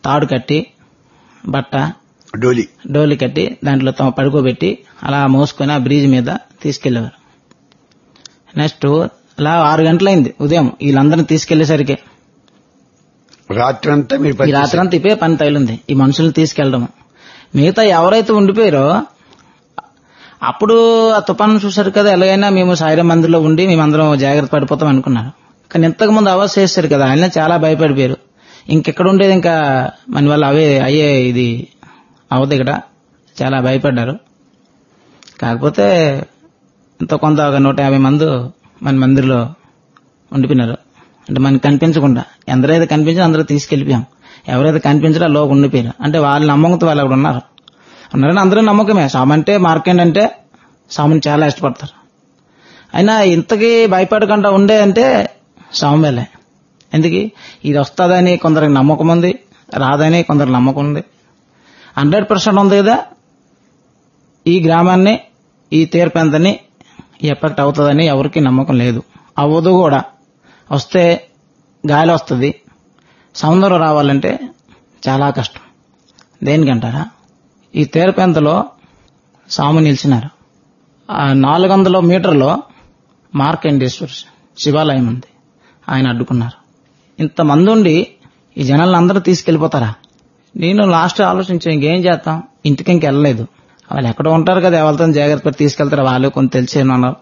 తాడు కట్టి బట్ట డోలి డోలి కట్టి దాంట్లో తమ పడుకోబెట్టి అలా మోసుకొని ఆ బ్రిడ్జ్ మీద తీసుకెళ్లేవారు నెక్స్ట్ అలా ఆరు గంటలైంది ఉదయం వీళ్ళందరిని తీసుకెళ్లేసరికి రాత్రంతా మీరు ఈ పని రాత్రి అంతా ఇప్పే పని తగిలింది ఈ మనుషుల్ని తీసుకెళ్ళడం మిగతా ఎవరైతే ఉండిపోయారో అప్పుడు ఆ తుఫాను చూశారు కదా ఎలాగైనా మేము సాయిరం మందిలో ఉండి మేమందరం జాగ్రత్త పడిపోతాం అనుకున్నారు కానీ ఇంతకు ముందు అవాస్ చేశారు కదా ఆయన చాలా భయపడిపోయారు ఇంకెక్కడ ఉండేది ఇంకా మన వల్ల అవే అయ్యే ఇది అవదు ఇక్కడ చాలా భయపడ్డారు కాకపోతే ఇంత కొంత ఒక నూట యాభై మంది మన మందిర్లో ఉండిపోయినారు అంటే మనకి కనిపించకుండా ఎందరైతే కనిపించారో అందరూ తీసుకెళ్లిపోయాం ఎవరైతే కనిపించారో లోపు ఉండిపోయారు అంటే వాళ్ళ నమ్మకంతో వాళ్ళు అక్కడ ఉన్నారు ఉన్నారని అందరూ నమ్మకమే సాము అంటే మార్కెండ్ అంటే సాముని చాలా ఇష్టపడతారు అయినా ఇంతకీ భయపడకుండా ఉండే అంటే సామువేలే ఎందుకు ఇది వస్తుందని కొందరికి నమ్మకం ఉంది రాదని కొందరికి నమ్మకం ఉంది హండ్రెడ్ పర్సెంట్ ఉంది కదా ఈ గ్రామాన్ని ఈ తీర్పెంతని ఎఫెక్ట్ అవుతుందని ఎవరికి నమ్మకం లేదు అవ్వదు కూడా వస్తే గాలి వస్తుంది సముద్రం రావాలంటే చాలా కష్టం దేనికంటారా ఈ తీరపెంతలో సాము నిలిచినారు ఆ నాలుగు వందల మీటర్లో మార్కండేశ్వర శివాలయం ఉంది ఆయన అడ్డుకున్నారు ఇంతమంది ఉండి ఈ జనాలను అందరూ తీసుకెళ్లిపోతారా నేను లాస్ట్ ఆలోచించి ఇంకేం చేస్తాం ఇంటికి ఇంక వెళ్ళలేదు వాళ్ళు ఎక్కడ ఉంటారు కదా ఎవరితో జాగ్రత్త పడి తీసుకెళ్తారు వాళ్ళు కొంత తెలిసి ఉన్నారు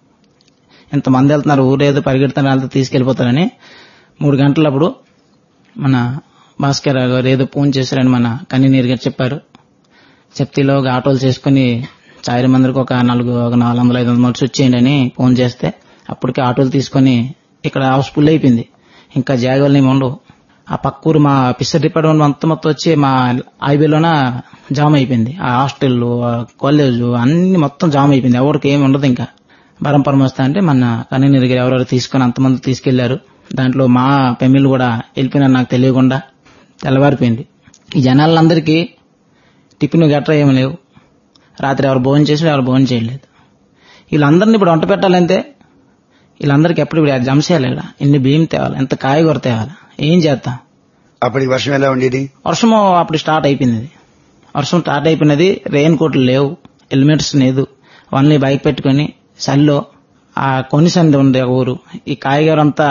ఇంతమంది వెళ్తున్నారు ఊరేదో పరిగెడుతున్నారు వాళ్ళతో తీసుకెళ్లిపోతారని మూడు గంటలప్పుడు మన భాస్కర్ గారు ఏదో ఫోన్ చేశారని మన కన్నీరు గారు చెప్పారు చెప్తీలో ఒక ఆటోలు చేసుకుని చాయిర మందిరికి ఒక నాలుగు ఒక నాలుగు వందల ఐదు వందల మనిషి వచ్చేయండి అని ఫోన్ చేస్తే అప్పటికి ఆటోలు తీసుకొని ఇక్కడ హౌస్ ఫుల్ అయిపోయింది ఇంకా జాగాలు ఏమి ఉండవు ఆ పక్కూరు మా పిస్టర్ డిపార్ట్మెంట్ మొత్తం మొత్తం వచ్చి మా హైవేలోన జామ్ అయిపోయింది ఆ హాస్టల్ కాలేజ్ అన్ని మొత్తం జామ్ అయిపోయింది ఎవరికి ఏమి ఉండదు ఇంకా బరం పరమస్త అంటే మన కన్నీరు గారు ఎవరెవరు తీసుకొని అంతమంది తీసుకెళ్లారు దాంట్లో మా పెమిళ్ళు కూడా వెళ్ళిపోయినారు నాకు తెలియకుండా తెల్లవారిపోయింది ఈ జనాలందరికీ టిఫిన్ గట్రా ఏమి లేవు రాత్రి ఎవరు భోజనం చేసి ఎవరు భోజనం చేయలేదు వీళ్ళందరినీ ఇప్పుడు వంట పెట్టాలంటే వీళ్ళందరికీ ఎప్పుడు ఇప్పుడు జమ చేయాలి ఇక్కడ ఇన్ని బియ్యం తేవాలి ఎంత కాయగూర తేవాలి ఏం చేస్తాం అప్పటికి వర్షం ఎలా ఉండేది వర్షము అప్పుడు స్టార్ట్ అయిపోయింది ఇది. వర్షం స్టార్ట్ అయిపోయినది రెయిన్ కోట్లు లేవు హెల్మెట్స్ లేదు ఓన్లీ బైక్ పెట్టుకొని చలిలో ఆ కొన్ని సంది ఉంది ఆ ఊరు ఈ కాయగూర అంతా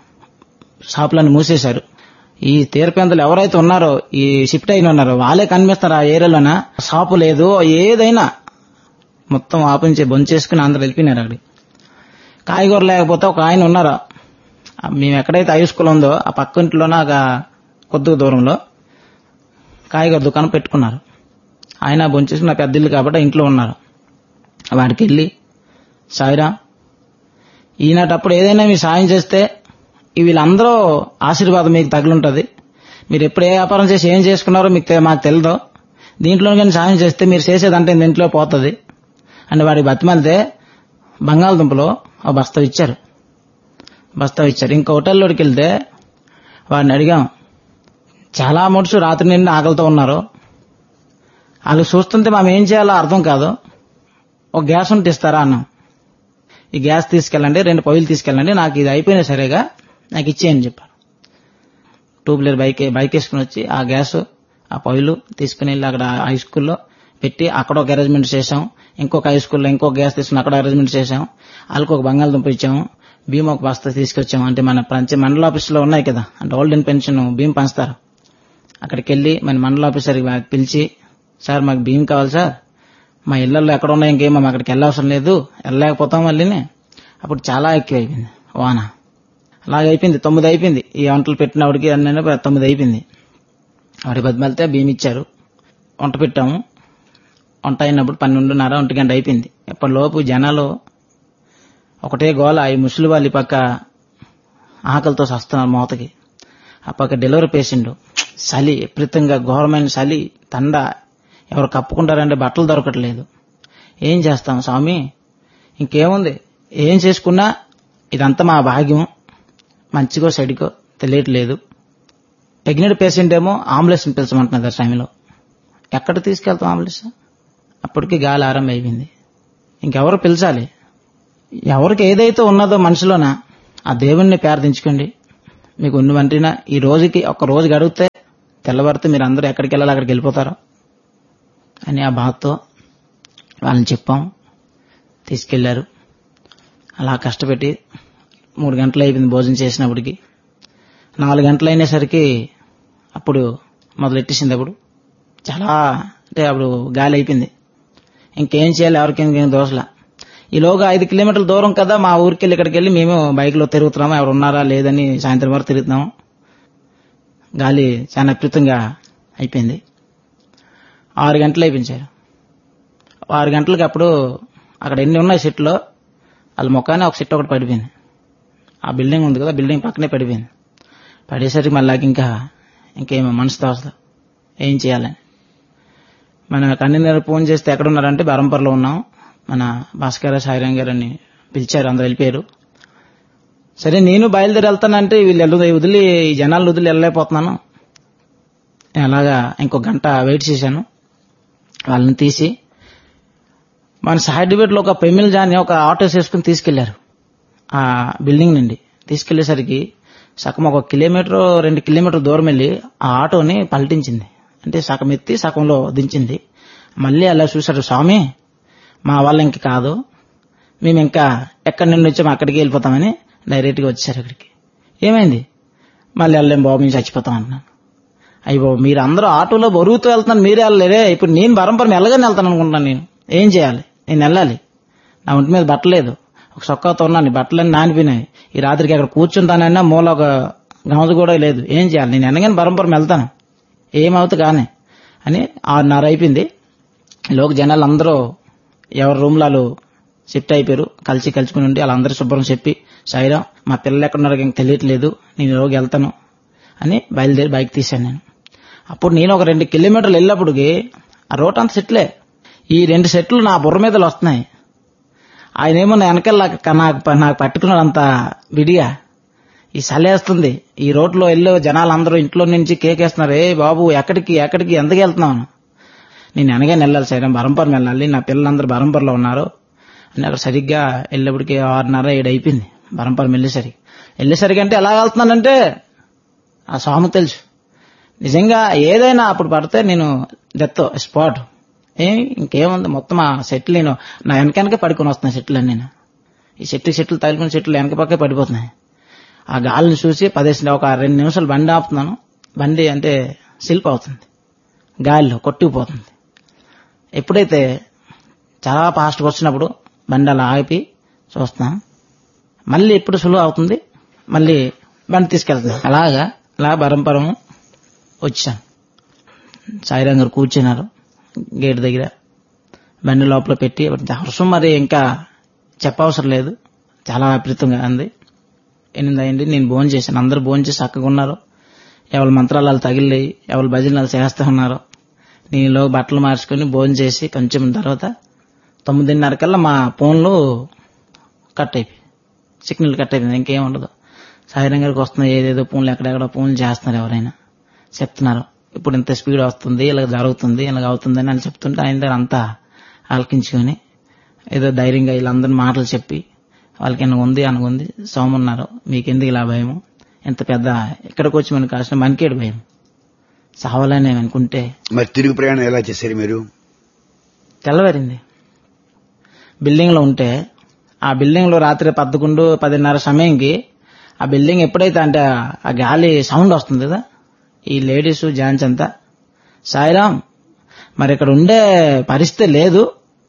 షాపులను మూసేశారు ఈ తీరపెంతలు ఎవరైతే ఉన్నారో ఈ షిఫ్ట్ అయిన ఉన్నారో వాళ్ళే కనిపిస్తారు ఆ ఏరియాలోన షాపు లేదు ఏదైనా మొత్తం ఆపించి బొంచేసుకుని అందరు వెళ్ళిపోయినారు అక్కడికి కాయగూర లేకపోతే ఒక ఆయన ఉన్నారు ఆ మేము ఎక్కడైతే హై స్కూల్ ఉందో ఆ పక్క ఇంట్లోన ఒక కొద్ది దూరంలో కాయగూర దుకాణం పెట్టుకున్నారు ఆయన బొంచేసి నా పెద్ద ఇల్లు కాబట్టి ఆ ఇంట్లో ఉన్నారు వాడికి వెళ్ళి సాయిరా ఈనాటప్పుడు ఏదైనా మీరు సాయం చేస్తే ఈ వీళ్ళందరూ ఆశీర్వాదం మీకు తగిలుంటది మీరు ఎప్పుడు ఏ వ్యాపారం చేసి ఏం చేసుకున్నారో మీకు తె- మాకు తెలియదు దీంట్లో కానీ సాయం చేస్తే మీరు చేసేదంటే దీంట్లో పోతుంది అని వాడి బతిమాలితే బంగాళదుంపలో ఒక బస్తా ఇచ్చారు బస్తా ఇచ్చారు ఇంకో హోటల్లోకి వెళ్తే వాడిని అడిగాం చాలా మనుషులు రాత్రి నిండి ఆకలితో ఉన్నారు వాళ్ళు చూస్తుంటే మనం ఏం చేయాలో అర్థం కాదు ఒక గ్యాస్ ఉంటే ఇస్తారా అన్నాం ఈ గ్యాస్ తీసుకెళ్ళండి రెండు పొయ్యిలు తీసుకెళ్ళండి నాకు ఇది అయిపోయినా సరేగా నాకు ఇచ్చేయని చెప్పారు టూ వీలర్ బైక్ బైక్ వేసుకుని వచ్చి ఆ గ్యాస్ ఆ పొయ్యిలు తీసుకుని వెళ్ళి అక్కడ హై స్కూల్లో పెట్టి అక్కడ ఒక అరేంజ్మెంట్ చేసాం ఇంకొక హై స్కూల్లో ఇంకొక గ్యాస్ తీసుకుని అక్కడ అరేంజ్మెంట్ చేసాం వాళ్ళకి ఒక బంగాళదుంప ఇచ్చాము భీమ్ ఒక బస్తా తీసుకొచ్చాము అంటే మన పంచ మండల ఆఫీసులో ఉన్నాయి కదా అంటే ఓల్డ్ అండ్ పెన్షన్ భీమ్ పంచుతారు అక్కడికి వెళ్ళి మన మండల ఆఫీసర్కి పిలిచి సార్ మాకు భీమ్ కావాలి సార్ మా ఇళ్లలో ఎక్కడ ఉన్నాయి ఇంకేం మేము అక్కడికి వెళ్ళవసరం లేదు వెళ్ళలేకపోతాం మళ్ళీని అప్పుడు చాలా ఎక్కువ అయిపోయింది వాన అలాగే అయిపోయింది తొమ్మిది అయిపోయింది ఈ వంటలు పెట్టినప్పటికి అన్నీ తొమ్మిది అయిపోయింది వాడి బతిమెళ్తే బియ్యం ఇచ్చారు వంట పెట్టాము వంట అయినప్పుడు పన్నెండున్నర ఒంటి గంట అయిపోయింది ఎప్పటిలోపు జనాలు ఒకటే గోల ఈ ముసలి వాళ్ళు ఈ పక్క ఆకలితో వస్తున్నారు మూతకి ఆ పక్క డెలివరీ పేషెంట్ చలి విపరీతంగా ఘోరమైన చలి తండ ఎవరు కప్పుకుంటారంటే బట్టలు దొరకట్లేదు ఏం చేస్తాం స్వామి ఇంకేముంది ఏం చేసుకున్నా ఇదంతా మా భాగ్యం మంచిగో చెడికో తెలియట్లేదు ప్రెగ్నెంట్ పేషెంట్ ఏమో అంబులెన్స్ పిలిచమంటున్నారు ఆ టైంలో ఎక్కడ తీసుకెళ్తాం అంబులెన్స్ అప్పటికి గాలి ఆరంభం అయిపోయింది ఇంకెవరు పిలిచాలి ఎవరికి ఏదైతే ఉన్నదో మనిషిలోన ఆ దేవుణ్ణి ప్రార్థించుకోండి మీకు ఉన్న వెంటనే ఈ రోజుకి ఒక రోజు గడిగితే తెల్లవారితే మీరు అందరూ ఎక్కడికి వెళ్ళాలి అక్కడికి వెళ్ళిపోతారు అని ఆ బాధతో వాళ్ళని చెప్పాం తీసుకెళ్లారు అలా కష్టపెట్టి మూడు గంటలు అయిపోయింది భోజనం చేసినప్పటికి నాలుగు గంటలు అయినేసరికి అప్పుడు మొదలెట్టేసింది అప్పుడు చాలా అంటే అప్పుడు గాలి అయిపోయింది ఇంకేం చేయాలి ఎవరికి ఇంకేం దోశల ఈలోగా ఐదు కిలోమీటర్ల దూరం కదా మా ఊరికి వెళ్ళి ఇక్కడికి వెళ్ళి మేము బైక్లో తిరుగుతున్నాము ఎవరు ఉన్నారా లేదని సాయంత్రం వరకు తిరుగుతున్నాము గాలి చాలా విపరీతంగా అయిపోయింది ఆరు గంటలు అయిపోయించారు ఆరు గంటలకి అప్పుడు అక్కడ ఎన్ని ఉన్నాయి సెట్లో వాళ్ళ ముఖాన్ని ఒక సెట్ ఒకటి పడిపోయింది ఆ బిల్డింగ్ ఉంది కదా బిల్డింగ్ పక్కనే పడిపోయింది పడేసరికి మళ్ళీ ఇంకా ఇంకేమో మనసు తోసదు ఏం చేయాలని మన కన్నీరు ఫోన్ చేస్తే ఎక్కడ ఉన్నారంటే బరంపర్లో ఉన్నాం మన భాస్కర సాయిరాం గారు అని పిలిచారు అందరు వెళ్ళిపోయారు సరే నేను బయలుదేరి వెళ్తానంటే వీళ్ళు వెళ్ళదు వదిలి ఈ జనాలు వదిలి వెళ్ళలేకపోతున్నాను అలాగా ఇంకో గంట వెయిట్ చేశాను వాళ్ళని తీసి మన సైడ్ లో ఒక పెమిల్ జాని ఒక ఆటో వేసుకుని తీసుకెళ్లారు ఆ బిల్డింగ్ నుండి తీసుకెళ్లేసరికి సగం ఒక కిలోమీటర్ రెండు కిలోమీటర్ దూరం వెళ్ళి ఆ ఆటోని పల్టించింది అంటే సగం ఎత్తి సగంలో దించింది మళ్ళీ అలా చూశారు స్వామి మా వాళ్ళు ఇంక కాదు మేము ఇంకా ఎక్కడి నుండి వచ్చాము అక్కడికి వెళ్ళిపోతామని డైరెక్ట్గా వచ్చారు అక్కడికి ఏమైంది మళ్ళీ వెళ్ళలేం బాబు మేము చచ్చిపోతాం అన్నాను అయ్యి బాబు మీరు అందరూ ఆటోలో బరువుతూ వెళ్తున్నాను మీరే వెళ్ళలేరే ఇప్పుడు నేను బరంపరం వెళ్ళగానే వెళ్తాను అనుకుంటున్నాను నేను ఏం చేయాలి నేను వెళ్ళాలి నా ఒంటి మీద బట్టలేదు ఒక సొక్కతో ఉన్నాను బట్టలన్నీ నానిపోయినాయి ఈ రాత్రికి అక్కడ కూర్చుంటానన్నా మూల ఒక గమదు కూడా లేదు ఏం చేయాలి నేను ఎనగానే బరంపురం వెళ్తాను ఏమవుతు కానీ అని ఆరున్నర అయిపోయింది లోక జనాలు అందరూ ఎవరి రూమ్లో వాళ్ళు షిఫ్ట్ అయిపోయారు కలిసి కలుసుకుని ఉండి వాళ్ళందరూ శుభ్రం చెప్పి సాయిరాం మా పిల్లలు ఎక్కడున్నారో ఇంక తెలియట్లేదు నేను రోజు వెళ్తాను అని బయలుదేరి బైక్ తీశాను నేను అప్పుడు నేను ఒక రెండు కిలోమీటర్లు వెళ్ళినప్పటికి ఆ రోడ్ అంత సెట్లే ఈ రెండు సెట్లు నా బుర్ర మీదలు వస్తున్నాయి ఆయన ఏమో నా వెనకాల నాకు నాకు నాకు పట్టుకున్నాడంత విడిగా ఈ సలేస్తుంది ఈ రోడ్లో వెళ్ళి జనాలు అందరూ ఇంట్లో నుంచి కేకేస్తున్నారు ఏ బాబు ఎక్కడికి ఎక్కడికి ఎందుకు వెళ్తున్నావు నేను వెనగానే వెళ్ళాలి సరే బరంపురం వెళ్ళాలి నా పిల్లలందరూ బరంపురంలో ఉన్నారు అని అక్కడ సరిగ్గా వెళ్ళేప్పటికి ఆరున్నర ఏడు అయిపోయింది బరంపురం వెళ్ళేసరికి వెళ్ళేసరికి అంటే ఎలా వెళ్తున్నానంటే ఆ స్వామి తెలుసు నిజంగా ఏదైనా అప్పుడు పడితే నేను డెత్ స్పాట్ ఏ ఇంకేముంది మొత్తం ఆ సెట్లు నేను నా వెనకనకే పడుకొని వస్తున్నాయి సెట్లు అన్ని నేను ఈ చెట్లు చెట్లు తగిలిన చెట్లు వెనక పక్కే పడిపోతున్నాయి ఆ గాలిని చూసి పదేసి ఒక రెండు నిమిషాలు బండి ఆపుతున్నాను బండి అంటే శిల్ప అవుతుంది గాలిలో కొట్టుకుపోతుంది ఎప్పుడైతే చాలా ఫాస్ట్గా వచ్చినప్పుడు బండి అలా ఆపి చూస్తున్నాను మళ్ళీ ఎప్పుడు సులువు అవుతుంది మళ్ళీ బండి తీసుకెళ్తున్నాను అలాగా అలా బరంపరం వచ్చాను సాయిరాం గారు కూర్చున్నారు గేట్ దగ్గర బండి లోపల పెట్టి వర్షం మరి ఇంకా చెప్పవసరం లేదు చాలా విపరీతంగా ఉంది ఎనిమిది అయింది నేను భోజనం చేశాను అందరూ భోజనం చేసి చక్కగా ఉన్నారు ఎవరి మంత్రాలు వాళ్ళు తగిలి ఎవరి భజనలు చేస్తూ ఉన్నారు నేను బట్టలు మార్చుకొని భోజనం చేసి కొంచెం తర్వాత తొమ్మిదిన్నర కల్లా మా ఫోన్లు కట్ అయిపోయి సిగ్నల్ కట్ అయిపోయింది ఇంకేం ఉండదు సాయిరం గారికి వస్తున్నాయి ఏదేదో ఫోన్లు ఎక్కడెక్కడ ఫోన్లు చేస్తున్నారు ఎవరైనా చెప్తున్నారు ఇప్పుడు ఇంత స్పీడ్ వస్తుంది ఇలా జరుగుతుంది ఇలా అవుతుంది అని వాళ్ళు చెప్తుంటే ఆయన దగ్గర అంతా ఆలకించుకొని ఏదో ధైర్యంగా వీళ్ళందరినీ మాటలు చెప్పి వాళ్ళకి ఎన్న ఉంది అనుకుంది సోమన్నారు మీకెందుకు ఇలా భయము ఎంత పెద్ద ఇక్కడికి వచ్చి మనకు కాసిన మనకేడు భయం సావాలని అనుకుంటే మరి తిరుగు ప్రయాణం ఎలా చేశారు మీరు తెల్లవారింది బిల్డింగ్ లో ఉంటే ఆ బిల్డింగ్ లో రాత్రి పదకొండు పదిన్నర సమయంకి ఆ బిల్డింగ్ ఎప్పుడైతే అంటే ఆ గాలి సౌండ్ వస్తుంది కదా ఈ లేడీస్ జాన్స్ అంతా సాయిరాం మరి ఇక్కడ ఉండే పరిస్థితి లేదు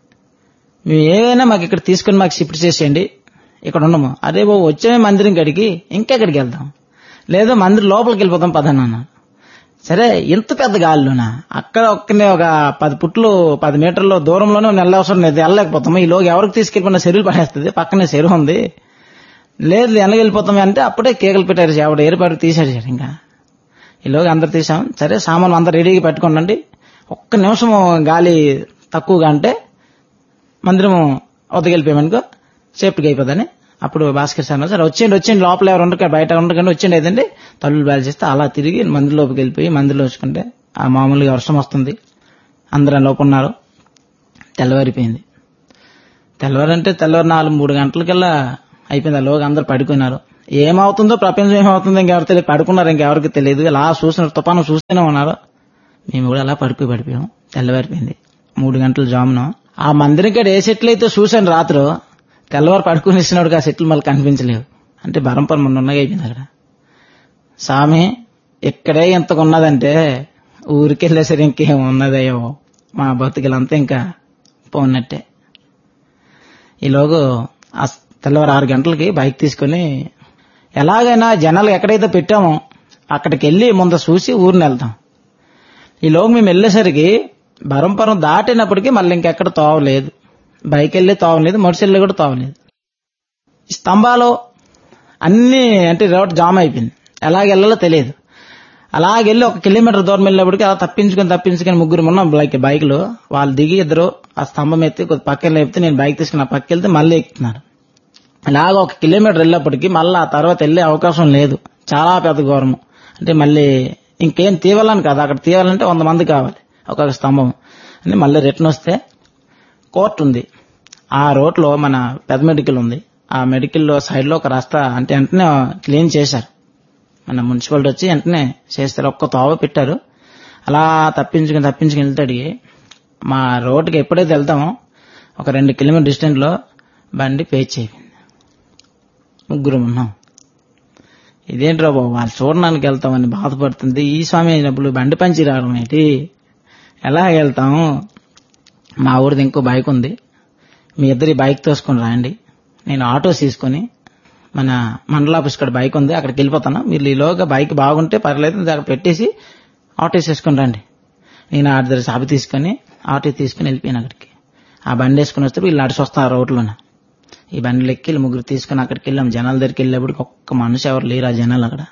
మేము ఏవైనా మాకు ఇక్కడ తీసుకుని మాకు షిఫ్ట్ చేసేయండి ఇక్కడ ఉండము అరే బాబు వచ్చే మందిరం గడికి ఇంకెక్కడికి వెళ్దాం లేదు మందిరం లోపలికి వెళ్ళిపోతాం పదన్న సరే ఇంత పెద్ద గాలిలోనా అక్కడ ఒక్కనే ఒక పది పుట్లు పది మీటర్ల దూరంలోనే వెళ్ళవసరం లేదు వెళ్ళలేకపోతాము ఈ లోగా ఎవరికి తీసుకెళ్ళిపోయిన చెరువులు పడేస్తుంది పక్కనే చెరువు ఉంది లేదు వెళ్ళగెళ్ళిపోతాం అంటే అప్పుడే కేకలు పెట్టారు ఆవిడ ఏర్పాటు తీశారు ఇంకా ఈలోగా అందరు తీసాం సరే సామాన్ అందరు రెడీగా పెట్టుకోండి ఒక్క నిమిషం గాలి తక్కువగా అంటే మందిరం వద్దకెళ్ళిపోయామనుకో సేఫ్టీగా అయిపోదని అప్పుడు భాస్కర్ సార్ సార్ వచ్చేయండి వచ్చేయండి లోపల ఎవరు ఉండక బయట ఉండకండి వచ్చేయండి ఏదండి తల్లులు బ్యాల్ చేస్తే అలా తిరిగి మందిలోకి వెళ్ళిపోయి మందిలో వచ్చుకుంటే ఆ మామూలుగా వర్షం వస్తుంది అందరూ లోపు ఉన్నారు తెల్లవారిపోయింది తెల్లవారంటే తెల్లవారు నాలుగు మూడు గంటలకల్లా అయిపోయింది ఆ లోగా అందరు పడుకున్నారు ఏమవుతుందో ప్రపంచం ఏమవుతుందో ఇంకెవరు తెలియదు పడుకున్నారు ఇంకెవరికి తెలియదు అలా చూసిన తుఫాను చూస్తూనే ఉన్నారు మేము కూడా అలా పడుకు పడిపోయాం తెల్లవారిపోయింది మూడు గంటల జామున ఆ మందిరం కాడ ఏ సెట్లు అయితే చూశాను రాత్రి తెల్లవారు పడుకుని ఇచ్చినాడు ఆ సెట్లు మళ్ళీ కనిపించలేవు అంటే బరంపరం మొన్న ఉన్నగా అయిపోయింది అక్కడ స్వామి ఇక్కడే ఇంతకు ఉన్నదంటే ఊరికి వెళ్ళేసరి ఇంకేం ఉన్నదయ్యో మా బతుకులంతా ఇంకా పోన్నట్టే ఈలోగు ఆ తెల్లవారు ఆరు గంటలకి బైక్ తీసుకుని ఎలాగైనా జనాలు ఎక్కడైతే పెట్టామో అక్కడికి వెళ్ళి ముందు చూసి ఊరిని వెళ్తాం ఈలోగు మేము వెళ్ళేసరికి బరంపురం దాటినప్పటికీ మళ్ళీ ఇంకెక్కడ తోవలేదు బైక్ వెళ్ళి తోవలేదు మనిషి వెళ్ళి కూడా తోవలేదు ఈ స్తంభాలు అన్ని అంటే రోడ్ జామ్ అయిపోయింది ఎలాగ వెళ్ళాలో తెలియదు అలాగెళ్ళి ఒక కిలోమీటర్ దూరం వెళ్ళినప్పటికీ అలా తప్పించుకొని తప్పించుకొని ముగ్గురు ఉన్నాం బైక్ బైక్లో వాళ్ళు దిగి ఇద్దరు ఆ స్తంభం ఎత్తి కొద్ది పక్కన లేపితే నేను బైక్ తీసుకుని ఆ పక్క వెళ్తే మళ్ళీ ఎక్కుతున్నారు ఇలాగ ఒక కిలోమీటర్ వెళ్ళేప్పటికీ మళ్ళీ ఆ తర్వాత వెళ్ళే అవకాశం లేదు చాలా పెద్ద ఘోరము అంటే మళ్ళీ ఇంకేం తీవాలని కాదు అక్కడ తీయాలంటే వంద మంది కావాలి ఒక్కొక్క స్తంభం అని మళ్ళీ రిటర్న్ వస్తే కోర్టు ఉంది ఆ రోడ్లో మన పెద్ద మెడికల్ ఉంది ఆ మెడికల్లో సైడ్లో ఒక రస్తా అంటే వెంటనే క్లీన్ చేశారు మన మున్సిపాలిటీ వచ్చి వెంటనే చేస్తారు ఒక్క తోవ పెట్టారు అలా తప్పించుకుని తప్పించుకుని వెళ్తాడు మా రోడ్డుకి ఎప్పుడైతే వెళ్తామో ఒక రెండు కిలోమీటర్ డిస్టెన్స్ లో బండి పేచ్ అయిపోయింది ముగ్గురు ఉన్నాం ఇదేంట్రా బాబు వాళ్ళు చూడడానికి వెళ్తామని బాధపడుతుంది ఈ స్వామి అయినప్పుడు బండి పంచి రావడం ఏంటి ఎలా వెళ్తాము మా ఊరిది ఇంకో బైక్ ఉంది మీ ఇద్దరి బైక్ తోసుకొని రాండి నేను ఆటోస్ తీసుకొని మన మండల ఆఫీస్ కాడ బైక్ ఉంది అక్కడికి వెళ్ళిపోతాను మీరు ఈలోగా బైక్ బాగుంటే పర్లేదు అక్కడ పెట్టేసి ఆటోస్ వేసుకొని రండి నేను ఆడి దగ్గర సాబి తీసుకొని ఆటో తీసుకుని వెళ్ళిపోయాను అక్కడికి ఆ బండి వేసుకుని వస్తే వీళ్ళు నడిచి వస్తారు ఆ రోడ్లోన ఈ బండిలో ఎక్కి వీళ్ళు ముగ్గురు తీసుకుని అక్కడికి వెళ్ళాం జనాల దగ్గరికి వెళ్ళేప్పటికి ఒక్క మనిషి ఎవరు లేరు ఆ జనాలు అక్కడ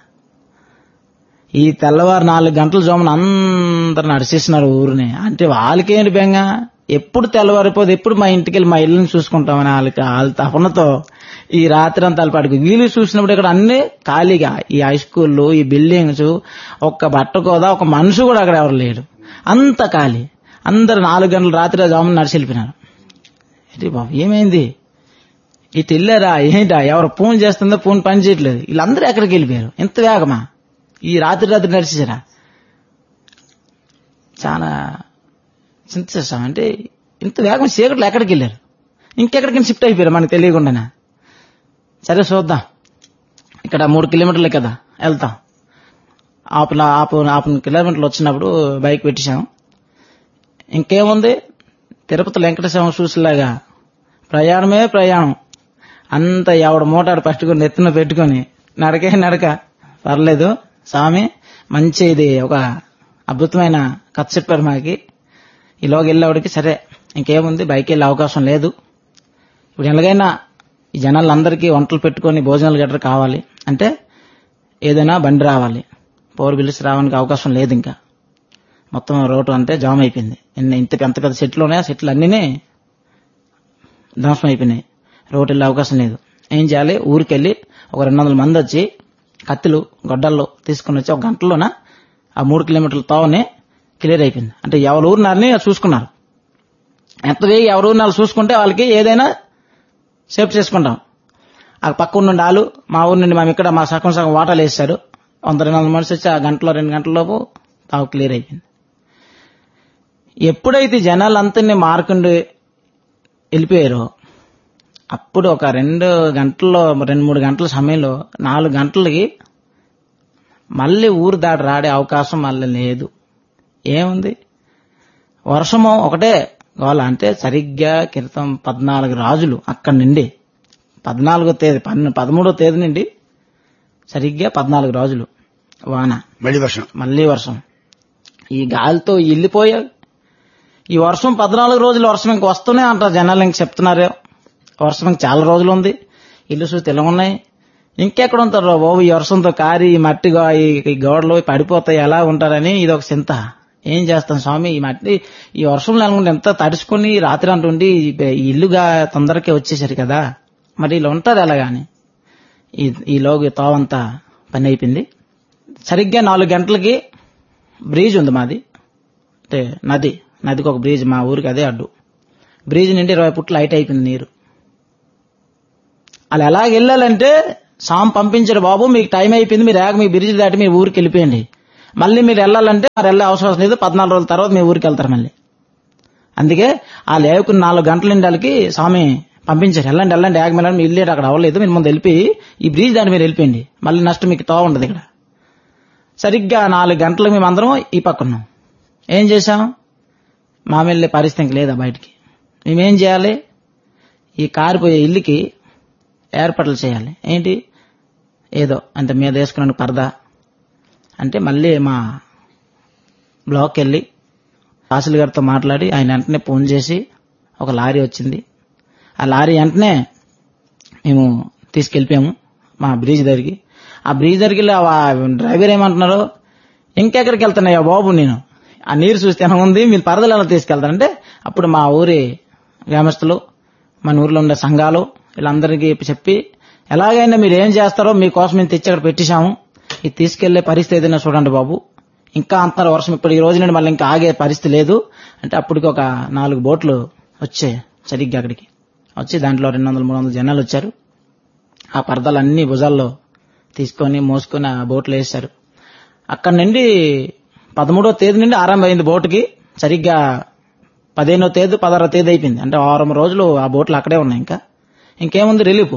ఈ తెల్లవారు నాలుగు గంటల జోమున అందరు నడిచేస్తున్నారు ఊరిని అంటే వాళ్ళకేంటి బెంగ ఎప్పుడు తెల్లవారిపోదు ఎప్పుడు మా ఇంటికి వెళ్ళి మా ఇల్లుని చూసుకుంటామని వాళ్ళకి వాళ్ళ తపనతో ఈ రాత్రి అంతా వాళ్ళ పాటికి వీలు చూసినప్పుడు ఇక్కడ అన్ని ఖాళీగా ఈ హై స్కూళ్ళు ఈ బిల్డింగ్స్ ఒక్క బట్ట కోదా ఒక మనిషి కూడా అక్కడ ఎవరు లేరు అంత ఖాళీ అందరు నాలుగు గంటల రాత్రి జామున నడిచి వెళ్ళిపోయినారు ఏంటి బాబు ఏమైంది ఇటు వెళ్ళారా ఏంటా ఎవరు ఫోన్ చేస్తుందో ఫోన్ పని చేయట్లేదు వీళ్ళందరూ ఎక్కడికి వెళ్ళిపోయారు ఇంత వేగమా ఈ రాత్రి రాత్రి నడిచేసారా చాలా చింతిస్తాం అంటే ఇంత వేగం చీకట్లో ఎక్కడికి వెళ్ళారు ఇంకెక్కడికి షిఫ్ట్ అయిపోయారు మనకు తెలియకుండానే సరే చూద్దాం ఇక్కడ మూడు కిలోమీటర్లే కదా వెళ్తాం ఆపు ఆపు ఆపు కిలోమీటర్లు వచ్చినప్పుడు బైక్ పెట్టేశాం ఇంకేముంది తిరుపతి వెంకటేశ్వర చూసేలాగా ప్రయాణమే ప్రయాణం అంత ఎవడ మూటాడు పట్టుకుని ఎత్తున పెట్టుకొని నడకే నడక పర్లేదు స్వామి మంచి ఇది ఒక అద్భుతమైన కథ చెప్పారు మాకి ఈలోకి వెళ్ళేవాడికి సరే ఇంకేముంది బైక్ వెళ్ళే అవకాశం లేదు ఇప్పుడు ఎలాగైనా ఈ జనాలందరికీ వంటలు పెట్టుకొని భోజనాలు గట్రా కావాలి అంటే ఏదైనా బండి రావాలి పవర్ బిల్స్ రావడానికి అవకాశం లేదు ఇంకా మొత్తం రోడ్డు అంటే జామ్ అయిపోయింది ఎన్ని ఇంత ఎంత పెద్ద సెట్లు ఉన్నాయి ఆ సెట్లు అన్నీ ధ్వంసం అయిపోయినాయి రోడ్డు వెళ్ళే అవకాశం లేదు ఏం చేయాలి ఊరికి వెళ్ళి ఒక రెండు వందల మంది వచ్చి కత్తులు గొడ్డళ్ళు తీసుకుని వచ్చి ఒక గంటలోన ఆ మూడు కిలోమీటర్ల తోవని క్లియర్ అయిపోయింది అంటే ఎవరు ఊరినారని చూసుకున్నారు ఎంత వేగి ఎవరు ఊరినారు చూసుకుంటే వాళ్ళకి ఏదైనా సేఫ్ చేసుకుంటాం ఆ పక్క ఉన్న వాళ్ళు మా ఊరి నుండి మేము ఇక్కడ మా సగం సగం వాటాలు వేస్తారు వంద రెండు వందల మనిషి వచ్చి ఆ గంటలో రెండు గంటల లోపు తావు క్లియర్ అయిపోయింది ఎప్పుడైతే జనాలంతని మారకుండా వెళ్ళిపోయారో అప్పుడు ఒక రెండు గంటల్లో రెండు మూడు గంటల సమయంలో నాలుగు గంటలకి మళ్ళీ ఊరు దాటి రాడే అవకాశం మళ్ళీ లేదు ఏముంది వర్షము ఒకటే గోల అంటే సరిగ్గా క్రితం పద్నాలుగు రాజులు అక్కడి నుండి పద్నాలుగో తేదీ పన్ను పదమూడో తేదీ నుండి సరిగ్గా పద్నాలుగు రోజులు వాన మళ్ళీ వర్షం మళ్ళీ వర్షం ఈ గాలితో వెళ్ళిపోయా ఈ వర్షం పద్నాలుగు రోజులు వర్షం ఇంక వస్తూనే అంటారు జనాలు ఇంక చెప్తున్నారు వర్షం ఇంక చాలా రోజులు ఉంది ఇల్లు చూసి తెల్లగున్నాయి ఇంకెక్కడ ఉంటారు బాబు ఈ వర్షంతో కారి ఈ మట్టి గా- ఈ- ఈ గోడలు పడిపోతాయి ఎలా ఉంటారని ఇది ఒక చింత ఏం చేస్తాం స్వామి ఈ మట్టి ఈ వర్షంలో అనుకుంటే ఎంత తడుచుకుని రాత్రి అంటుండి ఈ ఈ ఇల్లుగా తొందరకే వచ్చేసారు కదా మరి ఇలా ఉంటారు ఎలాగాని ఈ ఈ లోగు తోవంతా పని అయిపోయింది సరిగ్గా నాలుగు గంటలకి బ్రిడ్జ్ ఉంది మాది అంటే నది నదికి ఒక బ్రిడ్జ్ మా ఊరికి అదే అడ్డు బ్రిడ్జ్ నుండి ఇరవై పుట్లు లైట్ అయిపోయింది నీరు అలా ఎలాగ వెళ్ళాలంటే సామ్ పంపించాడు బాబు మీకు టైం అయిపోయింది మీరు ఏక మీ బ్రిడ్జ్ దాటి మీ ఊరికి వెళ్ళిపోయండి మళ్ళీ మీరు వెళ్ళాలంటే మరి వెళ్ళే అవసరం లేదు పద్నాలుగు రోజుల తర్వాత మీ ఊరికి వెళ్తారు మళ్ళీ అందుకే ఆ లేవుకుని నాలుగు గంటల నిండాలకి స్వామి పంపించారు వెళ్ళండి వెళ్ళండి ఏక వెళ్ళండి మీ ఇల్లు అక్కడ అవ్వలేదు మీరు ముందు వెళ్ళిపోయి ఈ బ్రిడ్జ్ దాటి మీరు వెళ్ళిపోయింది మళ్ళీ నష్టం మీకు తో ఉండదు ఇక్కడ సరిగ్గా నాలుగు గంటలకు మేమందరం ఈ పక్క ఉన్నాం ఏం చేశాం మా వెళ్ళే పరిస్థితి ఇంక లేదా బయటికి మేమేం చేయాలి ఈ కారిపోయే ఇల్లుకి ఏర్పాట్లు చేయాలి ఏంటి ఏదో అంటే మీద వేసుకున్న పరదా అంటే మళ్ళీ మా బ్లాక్ వెళ్ళి తహసీల్ గారితో మాట్లాడి ఆయన వెంటనే ఫోన్ చేసి ఒక లారీ వచ్చింది ఆ లారీ వెంటనే మేము తీసుకెళ్ళిపోయాము మా బ్రిడ్జ్ దగ్గరికి ఆ బ్రిడ్జ్ దగ్గరికి వెళ్ళి ఆ డ్రైవర్ ఏమంటున్నారు ఇంకెక్కడికి వెళ్తున్నాయా బాబు నేను ఆ నీరు చూస్తే ఎలా ఉంది మీరు పరదలు ఎలా తీసుకెళ్తారంటే అప్పుడు మా ఊరి గ్రామస్తులు మన ఊర్లో ఉండే సంఘాలు వీళ్ళందరికీ చెప్పి ఎలాగైనా మీరు ఏం చేస్తారో మీకోసం మేము తెచ్చి అక్కడ పెట్టేశాము ఇది తీసుకెళ్లే పరిస్థితి ఏదైనా చూడండి బాబు ఇంకా అంటున్నారు వర్షం ఇప్పుడు ఈ రోజు నుండి మళ్ళీ ఇంకా ఆగే పరిస్థితి లేదు అంటే అప్పటికి ఒక నాలుగు బోట్లు వచ్చాయి సరిగ్గా అక్కడికి వచ్చి దాంట్లో రెండు వందల మూడు వందల జనాలు వచ్చారు ఆ పరదలు అన్ని భుజాల్లో తీసుకొని మోసుకొని ఆ బోట్లు వేశారు అక్కడ నుండి పదమూడో తేదీ నుండి ఆరంభమైంది బోటుకి సరిగ్గా పదిహేనో తేదీ పదహారో తేదీ అయిపోయింది అంటే వారం రోజులు ఆ బోట్లు అక్కడే ఉన్నాయి ఇంకా ఇంకేముంది రిలీఫ్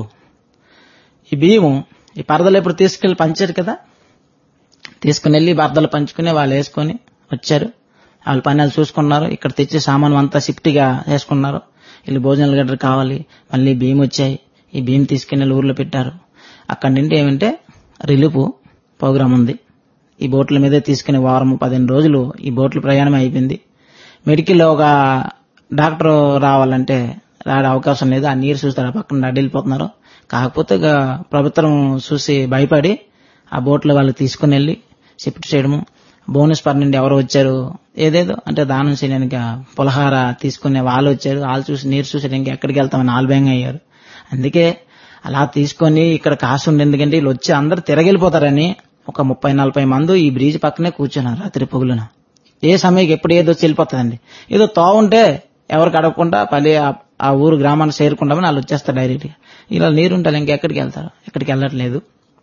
ఈ బియ్యము ఈ పరదలు ఎప్పుడు తీసుకెళ్లి పంచారు కదా తీసుకుని వెళ్ళి బర్దలు పంచుకుని వాళ్ళు వేసుకొని వచ్చారు వాళ్ళ పని వాళ్ళు చూసుకున్నారు ఇక్కడ తెచ్చి సామాను అంతా షిఫ్ట్గా వేసుకున్నారు వీళ్ళు భోజనాలు గడ్డ కావాలి మళ్ళీ బియ్యం వచ్చాయి ఈ బియ్యం తీసుకుని వెళ్ళి ఊర్లో పెట్టారు అక్కడి నుండి ఏమంటే రిలీఫ్ ప్రోగ్రామ్ ఉంది ఈ బోట్ల మీదే తీసుకుని వారం పదిహేను రోజులు ఈ బోట్ల ప్రయాణం అయిపోయింది మెడికల్ ఒక డాక్టర్ రావాలంటే రాడే అవకాశం లేదు ఆ నీరు చూస్తారు ఆ పక్కన అడ్డు వెళ్ళిపోతున్నారు కాకపోతే ఇక ప్రభుత్వం చూసి భయపడి ఆ బోట్లో వాళ్ళు తీసుకుని వెళ్ళి షిఫ్ట్ చేయడము బోనస్ పర్ నుండి ఎవరు వచ్చారు ఏదేదో అంటే దానం చేయడానికి ఆ పులహార తీసుకునే వాళ్ళు వచ్చారు వాళ్ళు చూసి నీరు చూసి ఇంకా ఎక్కడికి వెళ్తామని ఆల్బేంగా అయ్యారు అందుకే అలా తీసుకొని ఇక్కడ కాసు ఉండి ఎందుకంటే వీళ్ళు వచ్చి అందరు తిరగెళ్ళిపోతారని ఒక ముప్పై నలభై మంది ఈ బ్రిడ్జ్ పక్కనే కూర్చున్నారు రాత్రి పొగులున ఏ సమయంకి ఎప్పుడు ఏదో వచ్చి వెళ్ళిపోతుందండి ఏదో తో ఉంటే ఎవరికి అడగకుండా పల్లె ఆ- ఆ ఊరు గ్రామాన్ని చేరుకుంటామని వాళ్ళు వచ్చేస్తారు డైరెక్ట్గా ఇలా నీరు ఉంటారు ఇంకెక్కడికి వెళ్తారు ఎక్కడికి వెళ్ళట్లేదు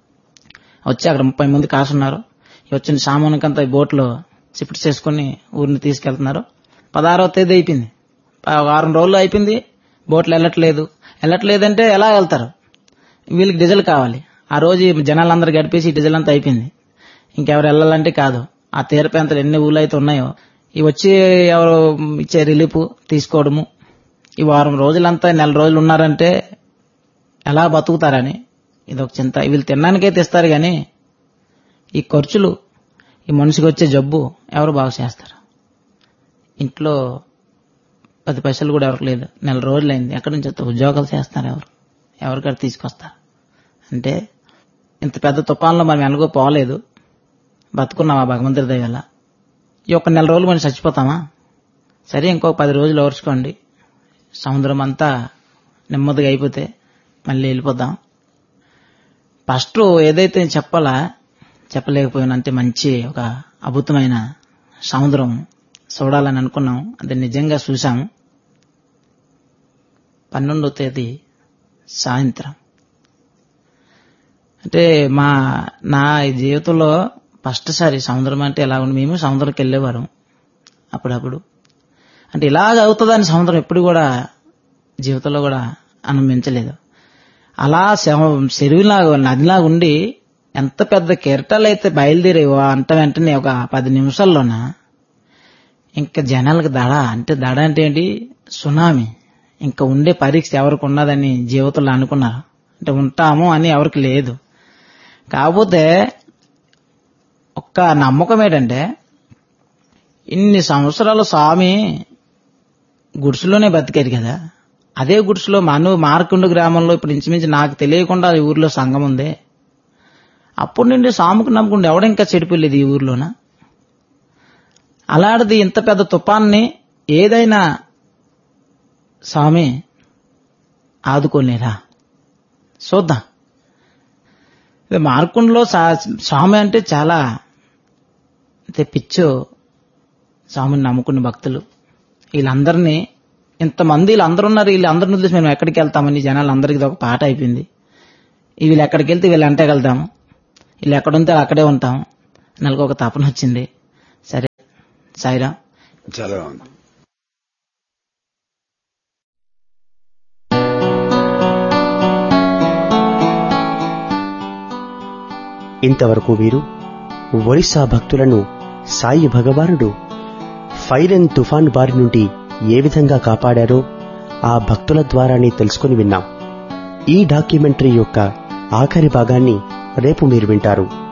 వచ్చి అక్కడ ముప్పై మంది కాసున్నారు ఈ వచ్చిన సామానుకంతా ఈ బోట్లో షిఫ్ట్ చేసుకుని ఊరిని తీసుకెళ్తున్నారు పదహారవ తేదీ అయిపోయింది ప- వారం రోజులు అయిపోయింది బోట్లు వెళ్ళట్లేదు వెళ్ళట్లేదంటే ఎలా వెళ్తారు వీళ్ళకి డీజిల్ కావాలి ఆ రోజు ఈ జనాలందరూ గడిపేసి ఈ డీజిల్ అంతా అయిపోయింది ఇంకెవరు వెళ్ళాలంటే కాదు ఆ తీర ప్రాంతాలు ఎన్ని ఊళ్ళు అయితే ఉన్నాయో ఇవి వచ్చి ఎవరు ఇచ్చే రిలీఫ్ తీసుకోవడము ఈ వారం రోజులంతా నెల రోజులు ఉన్నారంటే ఎలా బతుకుతారని ఇది ఒక చింత వీళ్ళు తినడానికైతే ఇస్తారు కానీ ఈ ఖర్చులు ఈ మనిషికి వచ్చే జబ్బు ఎవరు బాగు చేస్తారు ఇంట్లో పది పైసలు కూడా ఎవరికి లేదు నెల రోజులైంది ఎక్కడి నుంచి వస్తే ఉద్యోగాలు చేస్తారు ఎవరు ఎవరికాడ తీసుకొస్తారు అంటే ఇంత పెద్ద తుఫాన్లో మనం వెనకో పోలేదు బతుకున్నామా భగవంతుడి దయ వల్ల ఈ ఒక్క నెల రోజులు మనం చచ్చిపోతామా సరే ఇంకో పది రోజులు ఓర్చుకోండి సముద్రం అంతా నెమ్మదిగా అయిపోతే మళ్ళీ వెళ్ళిపోదాం ఫస్ట్ ఏదైతే చెప్పాలా చెప్పలేకపోయినంటే మంచి ఒక అద్భుతమైన సముద్రం చూడాలని అనుకున్నాం అది నిజంగా చూసాము పన్నెండో తేదీ సాయంత్రం అంటే మా నా జీవితంలో ఫస్ట్ సారి సముద్రం అంటే ఎలా ఉంది మేము సముద్రంకి వెళ్ళేవారు అప్పుడప్పుడు అంటే ఇలాగ అవుతుందని సముద్రం ఎప్పుడు కూడా జీవితంలో కూడా అనుభవించలేదు అలా శవ- చెరువులాగా నదిలాగా ఉండి ఎంత పెద్ద కెరటాలు అయితే బయలుదేరేవో అంట వెంటనే ఒక పది నిమిషాల్లోన ఇంకా జనాలకు దడ అంటే దడ అంటే ఏంటి సునామీ ఇంకా ఉండే పరీక్ష ఎవరికి ఉన్నదని జీవితంలో అనుకున్నారు అంటే ఉంటాము అని ఎవరికి లేదు కాకపోతే ఒక్క నమ్మకం ఏంటంటే ఇన్ని సంవత్సరాలు స్వామి గుడిసెలోనే బతికారు కదా అదే గుడిసెలో మను మార్కుండు గ్రామంలో ఇప్పుడు ఇంచుమించు నాకు తెలియకుండా ఈ ఊర్లో సంఘం ఉంది అప్పటి నుండి సాముకు నమ్ముకుంటే ఎవడ ఇంకా చెడిపోలేదు ఈ ఊర్లోన అలాంటిది ఇంత పెద్ద తుఫాన్ని ఏదైనా స్వామి ఆదుకోలేరా చూద్దాం ఇది మార్కుండలో సా- స్వామి అంటే చాలా అంటే పిచ్చు స్వామిని నమ్ముకున్న భక్తులు వీళ్ళందరినీ ఇంతమంది వీళ్ళందరూ ఉన్నారు వీళ్ళందరిని వదిలేసి మేము ఎక్కడికి వెళ్తామని జనాలు అందరికీ ఇది ఒక పాట అయిపోయింది వీళ్ళు ఎక్కడికి వెళ్తే వీళ్ళు అంటే వెళ్తాము వీళ్ళు ఎక్కడుంటే అక్కడే ఉంటాము నెలకు ఒక తపన వచ్చింది సరే సాయిరాం చాలా బాగుంది ఇంతవరకు వీరు ఒరిస్సా భక్తులను సాయి భగవానుడు ఫైర్ అండ్ తుఫాన్ బారి నుండి ఏ విధంగా కాపాడారో ఆ భక్తుల ద్వారానే తెలుసుకుని విన్నాం ఈ డాక్యుమెంటరీ యొక్క ఆఖరి భాగాన్ని రేపు మీరు వింటారు